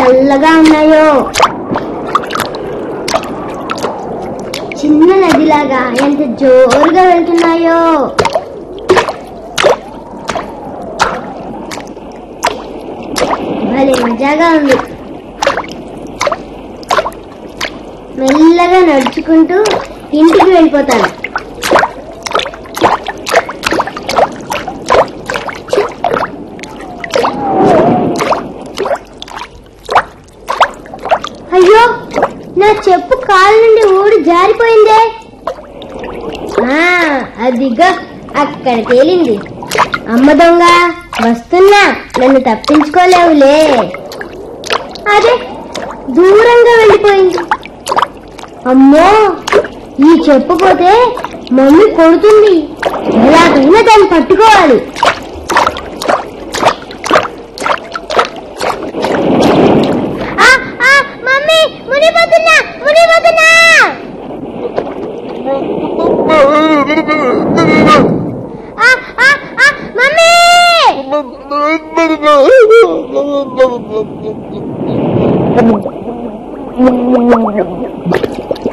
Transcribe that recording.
చల్లగా ఉన్నాయో చిన్న నదిలాగా ఎంత జోరుగా వెళ్తున్నాయో భలే మజాగా ఉంది మెల్లగా నడుచుకుంటూ ఇంటికి వెళ్ళిపోతాను అయ్యో నా చెప్పు కాలు నుండి ఊడి జారిపోయిందే ఆ, అదిగో అక్కడ తేలింది అమ్మ దొంగ వస్తున్నా నన్ను తప్పించుకోలేవులే అదే దూరంగా వెళ్ళిపోయింది అమ్మో ఈ చెప్పుపోతే మమ్మీ కొడుతుంది ఎలాగైనా దాన్ని పట్టుకోవాలి ఆ, ఆ, మమ్మీ మునిపోతున్నా మునిపోతున్నా ఆ, ఆ, ఆ, మమ్మీ Thank you.